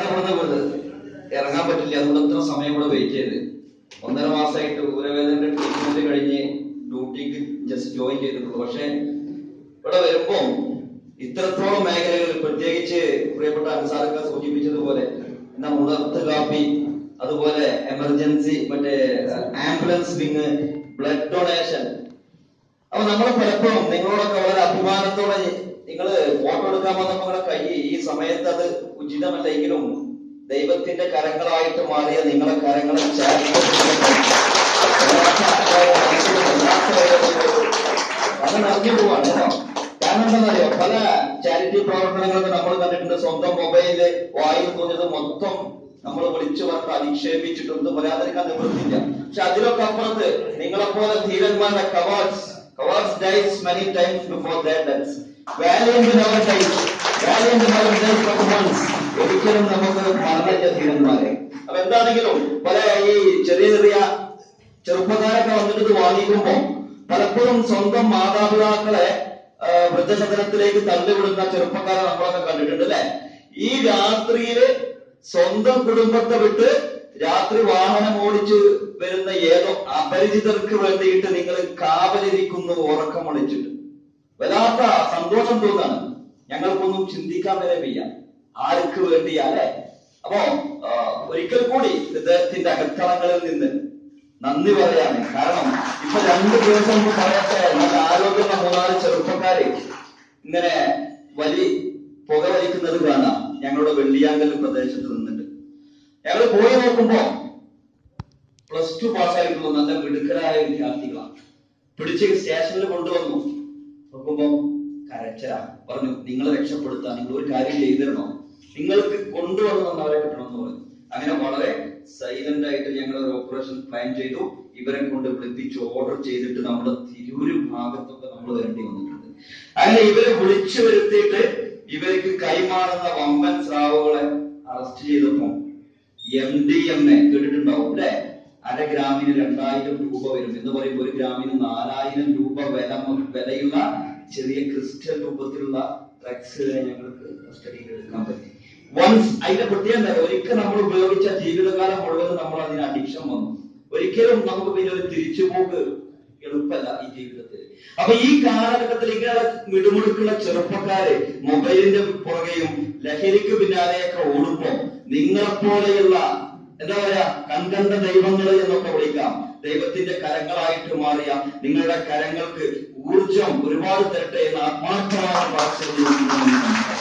ഇവിടുന്ന് ഇറങ്ങാൻ പറ്റില്ല അതുകൊണ്ട് ഇത്ര സമയം ഇവിടെ വെയിറ്റ് ചെയ്ത് ഒന്നര മാസമായിട്ട് ഊരവേദനയുടെ ട്രീറ്റ്മെന്റ് കഴിഞ്ഞ് ഡ്യൂട്ടിക്ക് ജസ്റ്റ് ജോയിൻ ചെയ്തിട്ടുള്ളൂ പക്ഷെ ഇവിടെ വരുമ്പോ ഇത്രത്തോളം മേഖലകളിൽ പ്രത്യേകിച്ച് പ്രിയപ്പെട്ട അൻസാറൊക്കെ സൂചിപ്പിച്ചതുപോലെ എന്നാ ഉണർത്ത് കാപ്പി അതുപോലെ എമർജൻസി മറ്റേ ആംബുലൻസ് വിങ് ബ്ലഡ് ഡൊണേഷൻ അപ്പൊ നമ്മൾ പലപ്പോഴും നിങ്ങളോടൊക്കെ വളരെ അഭിമാനത്തോടെ നിങ്ങൾ ഫോട്ടോ എടുക്കാൻ വന്നപ്പോ നിങ്ങളുടെ കൈ ഈ സമയത്ത് അത് ഉചിതമല്ലെങ്കിലും ദൈവത്തിന്റെ കരങ്ങളായിട്ട് മാറിയ നിങ്ങളെ കരങ്ങളെ ചേർത്ത് അത് നിറഞ്ഞു പോവാണ് കേട്ടോ കാരണം എന്താണെന്നറിയോ പല ചാരിറ്റി പ്രവർത്തനങ്ങളൊക്കെ നമ്മൾ കണ്ടിട്ടുണ്ട് സ്വന്തം മൊബൈല് വായിൽ തോന്നിയത് മൊത്തം നമ്മൾ വിളിച്ചു പറഞ്ഞ് അധിക്ഷേപിച്ചിട്ടുണ്ട് പറയാതിരിക്കാൻ നിവൃത്തില്ല പക്ഷെ അതിലൊക്കെ അപ്പുറത്ത് നിങ്ങളെപ്പോലെ ധീരന്മാരുടെ cowards cowards die many times before their deaths valiant never dies valiant never dies but once ഒരിക്കലും നമുക്ക് മറന്നില്ല ധീരന്മാരെ അപ്പൊ എന്താണെങ്കിലും പല ഈ ചെറിയ ചെറിയ ചെറുപ്പക്കാരൊക്കെ വന്നിട്ട് ഇത് വാങ്ങിക്കുമ്പോ പലപ്പോഴും സ്വന്തം മാതാപിതാക്കളെ ആ, വൃദ്ധസദനത്തിലേക്ക് തള്ളിവിടുന്ന ചെറുപ്പക്കാരെ നമ്മളൊക്കെ കണ്ടിട്ടുണ്ട് അല്ലെ ഈ രാത്രിയില് സ്വന്തം കുടുംബത്തെ വിട്ട് രാത്രി വാഹനം ഓടിച്ച് വരുന്ന ഏതോ അപരിചിതർക്ക് വേണ്ടിയിട്ട് നിങ്ങൾ കാവലിരിക്കുന്നു ഉറക്കം ഒളിച്ചിട്ട് വല്ലാത്ത സന്തോഷം തോന്നാണ് ഞങ്ങൾക്കൊന്നും ചിന്തിക്കാൻ വരെ വയ്യ ആർക്ക് വേണ്ടിയാ അല്ലെ അപ്പോ ആ, ഒരിക്കൽ കൂടി ഹൃദയത്തിന്റെ അകത്തളങ്ങളിൽ നിന്ന് നന്ദി പറയാണ് കാരണം ഇപ്പൊ രണ്ട് ദിവസം മുമ്പ് പറയട്ടെ നല്ല ആരോഗ്യമുള്ള മൂന്നാല് ചെറുപ്പക്കാര് ഇങ്ങനെ വലി പുക വലിക്കുന്നത് കാണാം ഞങ്ങളുടെ വെള്ളിയാങ്കൽ പ്രദേശത്ത് നിന്നിട്ട് ഞങ്ങൾ പോയി നോക്കുമ്പോ പ്ലസ് ടു പാസ്സായിട്ടുള്ള നല്ല മിടുക്കരായ വിദ്യാർത്ഥികളാണ് പിടിച്ച് സ്റ്റേഷനിൽ കൊണ്ടുവന്നു നോക്കുമ്പോ കരച്ചര പറഞ്ഞു നിങ്ങളെ രക്ഷപ്പെടുത്താൻ നിങ്ങൾ ഒരു കാര്യം ചെയ്തിരണോ നിങ്ങൾക്ക് കൊണ്ടുവന്ന് തന്നവരെ കിട്ടണമെന്ന് പറഞ്ഞു അങ്ങനെ വളരെ സൈലന്റ് ആയിട്ട് ഞങ്ങൾ ഒരു ഓപ്പറേഷൻ പ്ലാൻ ചെയ്തു ഇവരെ കൊണ്ട് വിളിപ്പിച്ചു ഓർഡർ ചെയ്തിട്ട് നമ്മുടെ തിരൂര് ഭാഗത്തൊക്കെ നമ്മൾ വരേണ്ടി വന്നിട്ടുണ്ട് അങ്ങനെ ഇവരെ വിളിച്ചു വരുത്തിയിട്ട് ഇവർക്ക് കൈമാറുന്ന വമ്പൻ സ്രാവുകളെ അറസ്റ്റ് ചെയ്തപ്പോ എം ഡി എം എ കേട്ടിട്ടുണ്ടാവും അല്ലെ അര ഗ്രാമിന് രണ്ടായിരം രൂപ വരും എന്ന് പറയുമ്പോൾ ഒരു ഗ്രാമിന് നാലായിരം രൂപ വില മു- വിലയുള്ള ചെറിയ ക്രിസ്റ്റൽ രൂപത്തിലുള്ള ഡ്രഗ്സുകളെ ഞങ്ങൾക്ക് കസ്റ്റഡിയിൽ എടുക്കാൻ പറ്റി വൺസ് അതിന്റെ പ്രത്യേകം എന്താ ഒരിക്കൽ നമ്മൾ ഉപയോഗിച്ച ജീവിതകാലം മുഴുവൻ നമ്മൾ അതിന് അഡിക്ഷൻ വന്നു ഒരിക്കലും നമുക്ക് പിന്നെ ഒരു തിരിച്ചുപോക്ക് എളുപ്പമല്ല ഈ ജീവിതത്തിൽ അപ്പൊ ഈ കാലഘട്ടത്തിൽ ഇങ്ങനെ മിടുമിടുക്കുള്ള ചെറുപ്പക്കാര് മൊബൈലിന്റെ പുറകെയും ലഹരിക്ക് പിന്നാലെയൊക്കെ ഓടുമ്പോ നിങ്ങളെപ്പോലെയുള്ള എന്താ പറയാ കൺകണ്ട ദൈവങ്ങൾ എന്നൊക്കെ വിളിക്കാം ദൈവത്തിന്റെ കരങ്ങളായിട്ട് മാറിയ നിങ്ങളുടെ കരങ്ങൾക്ക് ഊർജം ഒരുപാട് തരട്ടെ എന്ന് ആത്മാർത്ഥമായ പ്രാർത്ഥന